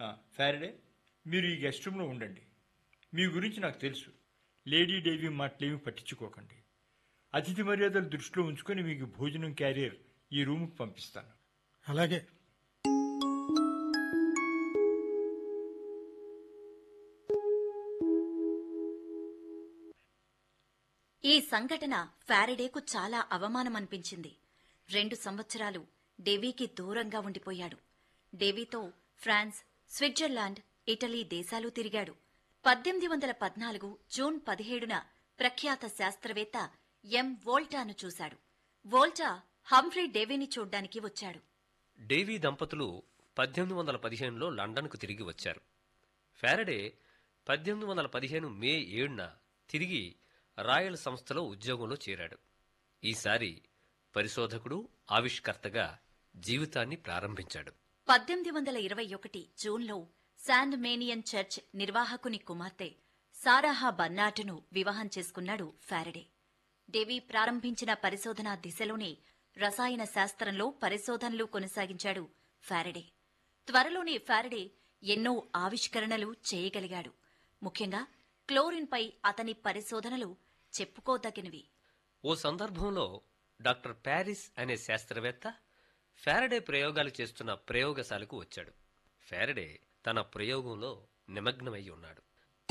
ఆ, ఫారడే మీరు ఈ గెస్ట్ రూమ్లో ఉండండి మీ గురించి నాకు తెలుసు లేడీ డేవి మాటలేమి పట్టించుకోకండి అతిథి మర్యాదలు దృష్టిలో ఉంచుకొని మీకు భోజనం క్యారియర్ ఈ రూమ్కి పంపిస్తాను అలాగే ఈ సంఘటన ఫారడేకు చాలా అవమానమనిపించింది రెండు సంవత్సరాలు డేవీకి దూరంగా ఉండిపోయాడు డేవీతో ఫ్రాన్స్ స్విట్జర్లాండ్ ఇటలీ దేశాలు తిరిగాడు పద్దెనిమిది వందల పద్నాలుగు జూన్ పదిహేడున ప్రఖ్యాత శాస్త్రవేత్త ఎం వోల్టాను చూశాడు వోల్టా హంఫ్రీ డేవీని చూడ్డానికి వచ్చాడు డేవీ దంపతులు పద్దెనిమిది వందల పదిహేనులో లండన్కు తిరిగి వచ్చారు ఫారడే పద్దెనిమిది వందల పదిహేను మే ఏడున తిరిగి రాయల్ సంస్థలో ఉద్యోగంలో చేరాడు ఈసారి పరిశోధకుడు ఆవిష్కర్తగా జీవితాన్ని ప్రారంభించాడు పద్దెనిమిది వందల ఇరవై ఒకటి జూన్లో శాండ్ మేనియన్ చర్చ్ నిర్వాహకుని కుమార్తె సారాహా బన్నాటును వివాహం చేసుకున్నాడు ఫారడే డేవీ ప్రారంభించిన పరిశోధనా దిశలోనే రసాయన శాస్త్రంలో పరిశోధనలు కొనసాగించాడు ఫారడే త్వరలోనే ఫారడే ఎన్నో ఆవిష్కరణలు చేయగలిగాడు ముఖ్యంగా క్లోరిన్పై అతని పరిశోధనలు చెప్పుకోదగినవి ఓ సందర్భంలో డాక్టర్ ప్యారిస్ అనే శాస్త్రవేత్త ఫారడే ప్రయోగాలు చేస్తున్న ప్రయోగశాలకు వచ్చాడు ఫారడే తన ప్రయోగంలో నిమగ్నమై ఉన్నాడు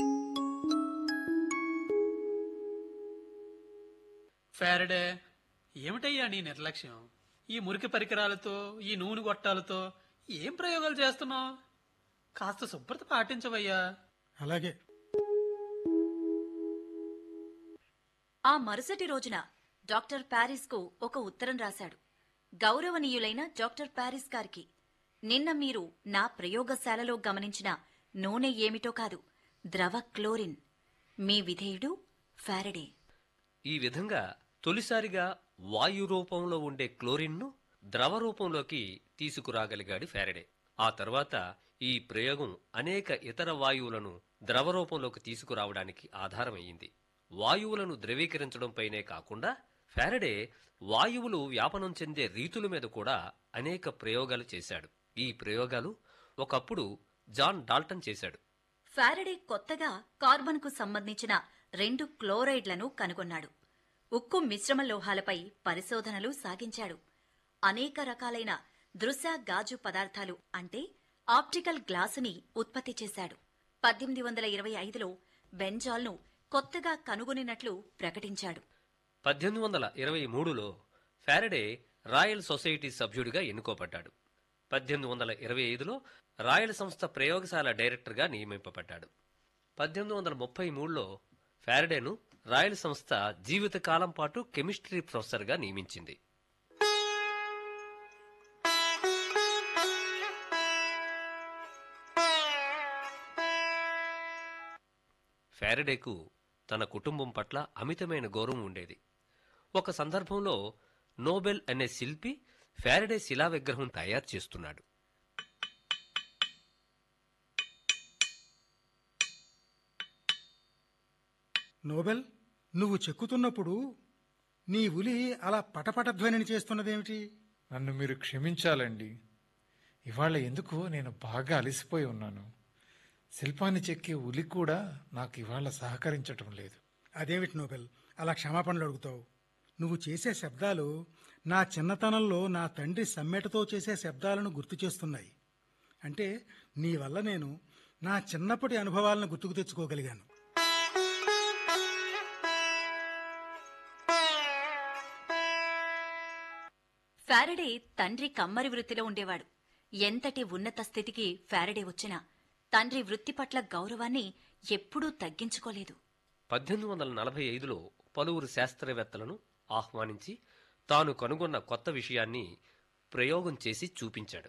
ఫారడే ఏమిటయ్యా నీ నిర్లక్ష్యం ఈ మురికి పరికరాలతో ఈ నూనె గొట్టాలతో ఏం ప్రయోగాలు చేస్తున్నావు కాస్త శుభ్రత పాటించవయ్యా అలాగే ఆ మరుసటి రోజున డాక్టర్ ప్యారిస్కు ఒక ఉత్తరం రాశాడు గౌరవనీయులైన డాక్టర్ ప్యారిస్ గారికి నిన్న మీరు నా ప్రయోగశాలలో గమనించిన నూనె ఏమిటో కాదు ద్రవ క్లోరిన్ మీ విధేయుడు ఫారడే ఈ విధంగా తొలిసారిగా వాయు రూపంలో ఉండే క్లోరిన్ను ద్రవ రూపంలోకి తీసుకురాగలిగాడు ఫారడే ఆ తర్వాత ఈ ప్రయోగం అనేక ఇతర వాయువులను ద్రవ రూపంలోకి తీసుకురావడానికి ఆధారమయ్యింది వాయువులను ద్రవీకరించడంపైనే కాకుండా ఫారడే వాయువులు వ్యాపనం చెందే రీతుల మీద కూడా అనేక ప్రయోగాలు చేశాడు ఈ ప్రయోగాలు ఒకప్పుడు జాన్ డాల్టన్ చేశాడు ఫారడే కొత్తగా కార్బన్కు సంబంధించిన రెండు క్లోరైడ్లను కనుగొన్నాడు ఉక్కు మిశ్రమ లోహాలపై పరిశోధనలు సాగించాడు అనేక రకాలైన దృశ్య గాజు పదార్థాలు అంటే ఆప్టికల్ గ్లాసుని ఉత్పత్తి చేశాడు పద్దెనిమిది వందల ఇరవై ఐదులో బెంజాల్ను కొత్తగా కనుగొనినట్లు ప్రకటించాడు పద్దెనిమిది వందల ఇరవై మూడులో ఫారడే రాయల్ సొసైటీ సభ్యుడిగా ఎన్నుకోబడ్డాడు పద్దెనిమిది వందల ఇరవై ఐదులో రాయల్ సంస్థ ప్రయోగశాల డైరెక్టర్గా నియమింపబడ్డాడు పద్దెనిమిది వందల ముప్పై మూడులో ఫారడేను రాయల్ సంస్థ జీవితకాలం పాటు కెమిస్ట్రీ ప్రొఫెసర్గా నియమించింది ఫారడేకు తన కుటుంబం పట్ల అమితమైన గౌరవం ఉండేది ఒక సందర్భంలో నోబెల్ అనే శిల్పి ఫారడే శిలా విగ్రహం తయారు చేస్తున్నాడు నోబెల్ నువ్వు చెక్కుతున్నప్పుడు నీ ఉలి అలా పటపట ధ్వనిని చేస్తున్నదేమిటి నన్ను మీరు క్షమించాలండి ఇవాళ ఎందుకో నేను బాగా అలసిపోయి ఉన్నాను శిల్పాన్ని చెక్కే ఉలి కూడా నాకు ఇవాళ సహకరించటం లేదు అదేమిటి నోబెల్ అలా క్షమాపణలు అడుగుతావు నువ్వు చేసే శబ్దాలు నా చిన్నతనంలో నా తండ్రి సమ్మెటతో చేసే శబ్దాలను గుర్తు చేస్తున్నాయి అంటే నీ వల్ల నేను నా చిన్నప్పటి అనుభవాలను గుర్తుకు తెచ్చుకోగలిగాను ఫారడే తండ్రి కమ్మరి వృత్తిలో ఉండేవాడు ఎంతటి ఉన్నత స్థితికి ఫారడే వచ్చినా తండ్రి వృత్తి పట్ల గౌరవాన్ని ఎప్పుడూ తగ్గించుకోలేదు పద్దెనిమిది వందల నలభై ఐదులో పలువురు శాస్త్రవేత్తలను ఆహ్వానించి తాను కనుగొన్న కొత్త విషయాన్ని ప్రయోగం చేసి చూపించాడు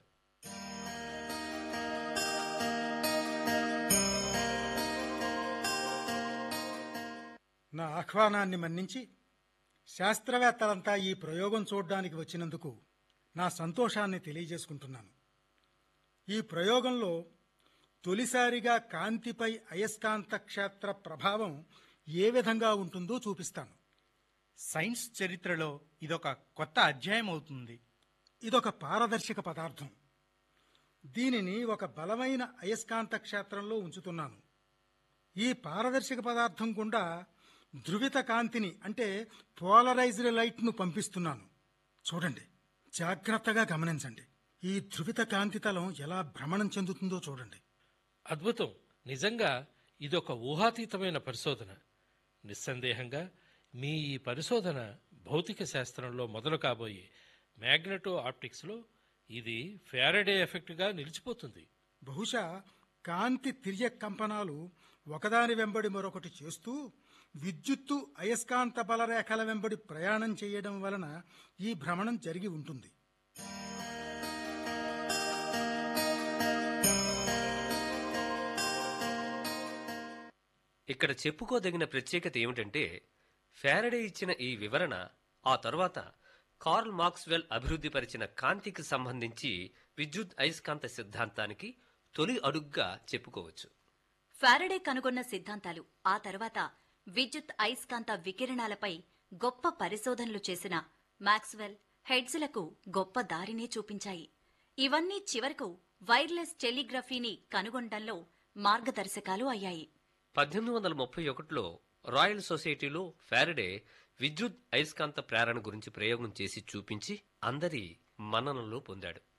నా ఆహ్వానాన్ని మన్నించి శాస్త్రవేత్తలంతా ఈ ప్రయోగం చూడడానికి వచ్చినందుకు నా సంతోషాన్ని తెలియజేసుకుంటున్నాను ఈ ప్రయోగంలో తొలిసారిగా కాంతిపై అయస్కాంత క్షేత్ర ప్రభావం ఏ విధంగా ఉంటుందో చూపిస్తాను సైన్స్ చరిత్రలో ఇదొక కొత్త అధ్యాయం అవుతుంది ఇదొక పారదర్శక పదార్థం దీనిని ఒక బలమైన అయస్కాంత క్షేత్రంలో ఉంచుతున్నాను ఈ పారదర్శక పదార్థం గుండా ధృవిత కాంతిని అంటే పోలరైజ్డ్ లైట్ను పంపిస్తున్నాను చూడండి జాగ్రత్తగా గమనించండి ఈ ధృవిత కాంతి తలం ఎలా భ్రమణం చెందుతుందో చూడండి అద్భుతం నిజంగా ఇదొక ఊహాతీతమైన పరిశోధన నిస్సందేహంగా మీ ఈ పరిశోధన భౌతిక శాస్త్రంలో మొదలు కాబోయే మ్యాగ్నెటో ఆప్టిక్స్లో ఇది ఫారడే ఎఫెక్ట్గా నిలిచిపోతుంది బహుశా కాంతి తిర్య కంపనాలు ఒకదాని వెంబడి మరొకటి చేస్తూ విద్యుత్తు అయస్కాంత బలరేఖల వెంబడి ప్రయాణం చేయడం వలన ఈ భ్రమణం జరిగి ఉంటుంది ఇక్కడ చెప్పుకోదగిన ప్రత్యేకత ఏమిటంటే ఫారడే ఇచ్చిన ఈ వివరణ ఆ తర్వాత కార్ల్ మాక్స్వెల్ అభివృద్ధిపరిచిన కాంతికి సంబంధించి విద్యుత్ అయస్కాంత సిద్ధాంతానికి తొలి అడుగ్గా చెప్పుకోవచ్చు ఫారడే కనుగొన్న సిద్ధాంతాలు ఆ తర్వాత విద్యుత్ అయస్కాంత వికిరణాలపై గొప్ప పరిశోధనలు చేసిన మాక్స్వెల్ హెడ్స్లకు గొప్ప దారినే చూపించాయి ఇవన్నీ చివరకు వైర్లెస్ టెలిగ్రఫీని కనుగొనడంలో మార్గదర్శకాలు అయ్యాయి పద్దెనిమిది వందల ముప్పై ఒకటిలో రాయల్ సొసైటీలో ఫారడే విద్యుత్ అయస్కాంత ప్రేరణ గురించి ప్రయోగం చేసి చూపించి అందరి మన్ననలు పొందాడు